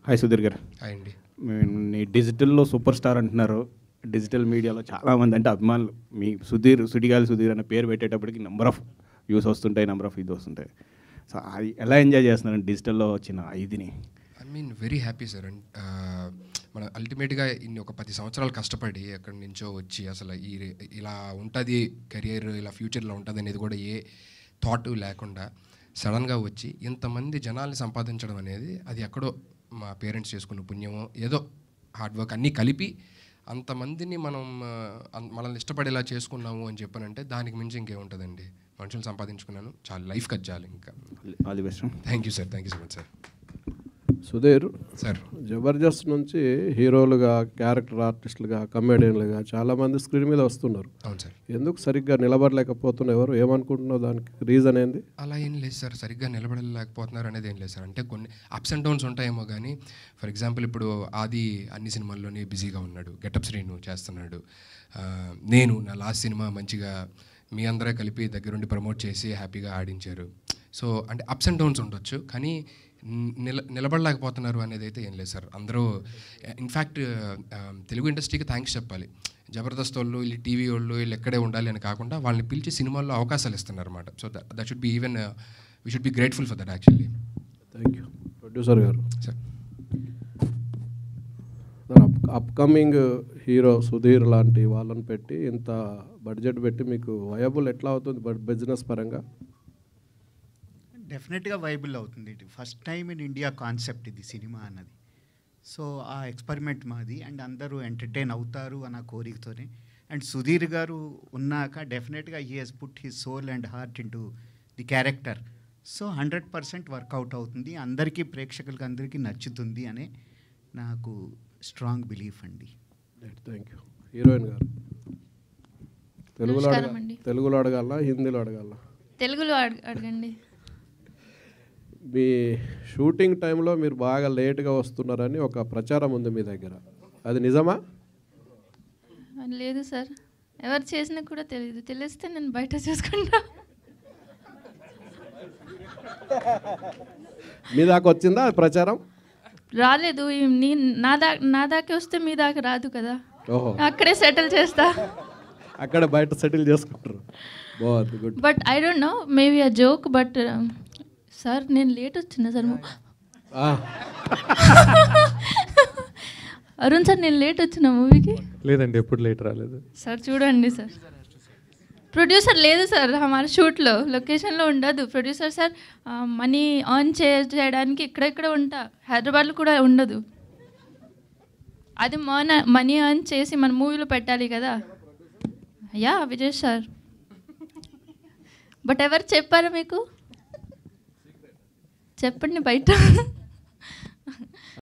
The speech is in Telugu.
హాయ్ సుధీర్ గారు హాయ్ అండి మీ డిజిటల్లో సూపర్ స్టార్ అంటున్నారు డిజిటల్ మీడియాలో చాలామంది అంటే అభిమానులు మీ సుధీర్ సుడిగాలి సుధీర్ అనే పేరు పెట్టేటప్పటికి నెంబర్ ఆఫ్ వ్యూస్ వస్తుంటాయి నెంబర్ ఆఫ్ ఇది వస్తుంటాయి సో అది ఎలా ఎంజాయ్ చేస్తున్నారు డిజిటల్లో వచ్చిన ఇదిని I mean very happy sir and మన అల్టిమేట్గా ఇన్ని ఒక పది సంవత్సరాలు కష్టపడి ఎక్కడి నుంచో వచ్చి అసలు ఈ ఇలా ఉంటుంది కెరియర్ ఇలా ఫ్యూచర్లో ఉంటుంది అనేది కూడా ఏ థాట్ లేకుండా సడన్గా వచ్చి ఇంతమంది జనాల్ని సంపాదించడం అనేది అది ఎక్కడో మా పేరెంట్స్ చేసుకున్న పుణ్యమో ఏదో హార్డ్ వర్క్ అన్నీ కలిపి అంతమందిని మనం ఆ, అన్- మనల్ని ఇష్టపడేలా చేసుకున్నాము అని చెప్పానంటే దానికి మించి ఇంకేముంటుందండి మనుషులు సంపాదించుకున్నాను చాలా లైఫ్ కచ్చాలి ఇంకా all the best thank you sir thank you so much sir Sudheer sir Jabardasth నుంచి హీరోలుగా క్యారెక్టర్ ఆర్టిస్టులుగా కమెడియన్లుగా చాలామంది స్క్రీన్ మీద వస్తున్నారు అవును సార్ ఎందుకు సరిగ్గా నిలబడలేకపోతున్నారు ఎవరు ఏమనుకుంటున్నారో దానికి రీజన్ ఏంది అలా ఏం లేదు సార్ సరిగ్గా నిలబడలేకపోతున్నారు అనేది ఏం లేదు సార్ అంటే కొన్ని అప్స్ అండ్ డౌన్స్ ఉంటాయేమో కానీ ఫర్ ఎగ్జాంపుల్ ఇప్పుడు ఆది అన్ని సినిమాల్లోనే బిజీగా ఉన్నాడు గెటప్ శ్రీను చేస్తున్నాడు ఆ, నేను నా లాస్ట్ సినిమా మంచిగా మీ అందరే కలిపి దగ్గరుండి ప్రమోట్ చేసి హ్యాపీగా ఆడించారు సో అంటే అప్స్ అండ్ డౌన్స్ ఉండొచ్చు కానీ నిల నిలబడలేకపోతున్నారు అనేది అయితే ఏం లేదు సార్ అందరూ ఇన్ఫ్యాక్ట్ తెలుగు ఇండస్ట్రీకి థ్యాంక్స్ చెప్పాలి జబర్దస్త్ వాళ్ళు వీళ్ళు టీవీ వాళ్ళు వీళ్ళు ఎక్కడే ఉండాలి అని కాకుండా వాళ్ళని పిలిచి సినిమాల్లో అవకాశాలు ఇస్తున్నారు అనమాట so that should be even we should be grateful for that actually thank you producer garu sir up upcoming hero Sudheer లాంటి వాళ్ళని పెట్టి ఇంత బడ్జెట్ పెట్టి మీకు వయబుల్ ఎట్లా అవుతుంది బట్ బిజినెస్ పరంగా డెఫినెట్గా వైబుల్ అవుతుంది ఇది first time in India concept ఇది సినిమా అన్నది సో ఆ ఎక్స్పెరిమెంట్ మాది అండ్ అందరూ ఎంటర్టైన్ అవుతారు అన్న కోరికతోనే అండ్ సుధీర్ గారు ఉన్నాక డెఫినెట్గా he has put his soul and heart in the character so hundred percent workout అవుతుంది అందరికీ ప్రేక్షకులకి అందరికీ నచ్చుతుంది అనే నాకు స్ట్రాంగ్ బిలీఫ్ అండి థ్యాంక్ యూ హీరోయిన్ గారు తెలుగులో నమస్కారం అడగ అండి. తెలుగులో అడగాల హిందీలో అడగాల తెలుగులో అడగ- అడగండి మీ షూటింగ్ టైంలో మీరు బాగా లేట్గా వస్తున్నారని ఒక ప్రచారం ఉంది మీ దగ్గర అది నిజమా లేదు సార్ ఎవరు చేసినా కూడా తెలియదు తెలిస్తే నేను బయట చూసుకుంటా మీ దాకా వచ్చిందా ఆ ప్రచారం రాలేదు ఈ- నీ నా దా నా దాకా వస్తే మీ దాకా రాదు కదా ఓహో అక్కడే సెటిల్ చేస్తా అక్కడ బయట సెటిల్ చేసుకుంటారు బాగుంది good but I don't know maybe a joke but sir నేను లేట్ వచ్చిన సార్ అరుణ్ సార్ నేను లేట్ వచ్చిన మూవీకి లేదండి ఎప్పుడు లేట్ రాలేదు సార్ చూడండి సార్ ప్రొడ్యూసర్ లేదు సార్ హమారా షూట్లో లొకేషన్లో ఉండదు ప్రొడ్యూసర్ సార్ మనీ ఆన్ చే చేయడానికి ఇక్కడెక్కడ ఉంటా హైదరాబాద్లో కూడా ఉండదు అది మోన మనీ ఆన్ చేసి మన మూవీలో పెట్టాలి కదా యా విజయ్ సార్ బట్ ఎవరు చెప్పారా మీకు చెప్పండి బయట